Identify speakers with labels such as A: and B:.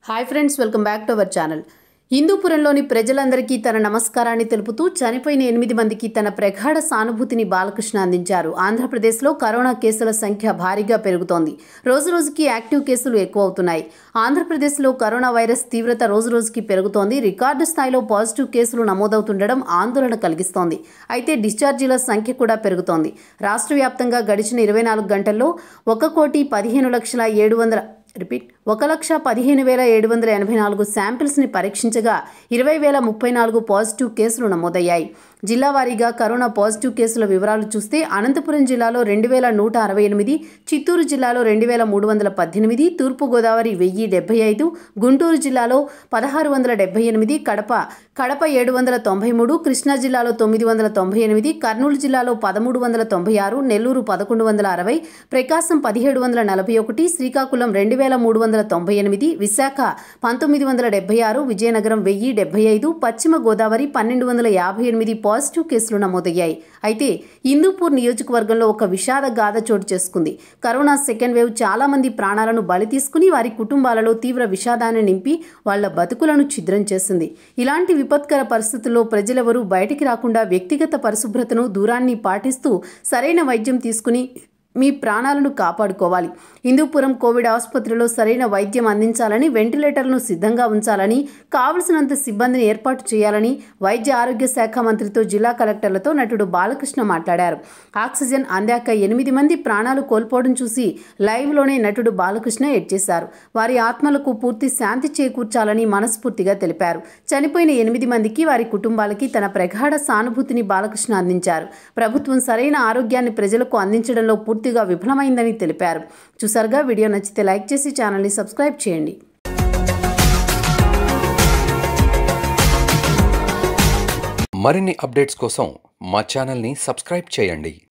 A: hi friends welcome back to our channel హిందూపురంలోని ప్రజలందరికీ తన నమస్కారాన్ని తెలుపుతూ చనిపోయిన ఎనిమిది మందికి తన ప్రగాఢ సానుభూతిని బాలకృష్ణ అందించారు ఆంధ్రప్రదేశ్లో కరోనా కేసుల సంఖ్య భారీగా పెరుగుతోంది రోజురోజుకి యాక్టివ్ కేసులు ఎక్కువ అవుతున్నాయి ఆంధ్రప్రదేశ్లో కరోనా వైరస్ తీవ్రత రోజురోజుకి పెరుగుతోంది రికార్డు స్థాయిలో పాజిటివ్ కేసులు నమోదవుతుండడం ఆందోళన కలిగిస్తోంది అయితే డిశ్చార్జీల సంఖ్య కూడా పెరుగుతోంది రాష్ట్ర వ్యాప్తంగా గడిచిన ఇరవై నాలుగు గంటల్లో ఒక కోటి పదిహేను లక్షల ఏడు వందల రిపీట్ ఒక లక్ష పదిహేను వేల ఏడు వందల ఎనభై నాలుగు శాంపిల్స్ని పరీక్షించగా ఇరవై వేల ముప్పై నాలుగు పాజిటివ్ కేసులు నమోదయ్యాయి జిల్లా వారీగా కరోనా పాజిటివ్ కేసుల వివరాలు చూస్తే అనంతపురం జిల్లాలో రెండు వేల నూట అరవై ఎనిమిది చిత్తూరు జిల్లాలో రెండు వేల మూడు వందల పద్దెనిమిది తూర్పుగోదావరి వెయ్యి డెబ్బై ఐదు గుంటూరు జిల్లాలో పదహారు వందల డెబ్బై ఎనిమిది కడప కడప ఏడు వందల తొంభై మూడు కృష్ణా జిల్లాలో తొమ్మిది వందల తొంభై ఎనిమిది కర్నూలు జిల్లాలో పదమూడు వందల తొంభై ఆరు నెల్లూరు పదకొండు వందల అరవై ప్రకాశం పదిహేడు వందల నలభై ఒకటి శ్రీకాకుళం రెండు వేల మూడు వందల తొంభై ఎనిమిది విశాఖ పంతొమ్మిది వందల డెబ్బై ఆరు విజయనగరం వెయ్యి డెబ్బై ఐదు పశ్చిమ గోదావరి పన్నెండు వందల యాభై ఎనిమిది పాజిటివ్ కేసులు నమోదయ్యాయి అయితే హిందూపూర్ నియోజకవర్గంలో ఒక విషాద గాథ చోటు చేసుకుంది కరోనా సెకండ్ వేవ్ చాలా మంది ప్రాణాలను బలి తీసుకుని వారి కుటుంబాలలో తీవ్ర విషాదాన్ని నింపి వాళ్ల బతుకులను ఛిద్రం చేసింది ఇలాంటి విపత్కర పరిస్థితుల్లో ప్రజలెవరూ బయటికి రాకుండా వ్యక్తిగత పరిశుభ్రతను దూరాన్ని పాటిస్తూ సరైన వైద్యం తీసుకుని మీ ప్రాణాలను కాపాడుకోవాలి హిందూపురం కోవిడ్ ఆసుపత్రిలో సరైన వైద్యం అందించాలని వెంటిలేటర్లను సిద్ధంగా ఉంచాలని కావలసినంత సిబ్బందిని ఏర్పాటు చేయాలని వైద్య ఆరోగ్య శాఖ మంత్రితో జిల్లా కలెక్టర్లతో నటుడు బాలకృష్ణ మాట్లాడారు ఆక్సిజన్ అందాక ఎనిమిది మంది ప్రాణాలు కోల్పోవడం చూసి లైవ్లోనే నటుడు బాలకృష్ణ ఎడ్చేశారు వారి ఆత్మలకు పూర్తి శాంతి చేకూర్చాలని మనస్ఫూర్తిగా తెలిపారు చనిపోయిన ఎనిమిది మందికి వారి కుటుంబాలకి తన ప్రగాఢ సానుభూతిని బాలకృష్ణ అందించారు ప్రభుత్వం సరైన ఆరోగ్యాన్ని ప్రజలకు అందించడంలో పూర్తిగా విఫలమైందని తెలిపారు చూసారుగా వీడియో నచ్చితే లైక్ చేసి ఛానల్ని సబ్స్క్రైబ్ చేయండి
B: మరిన్ని అప్డేట్స్ కోసం మా ఛానల్ని సబ్స్క్రైబ్ చేయండి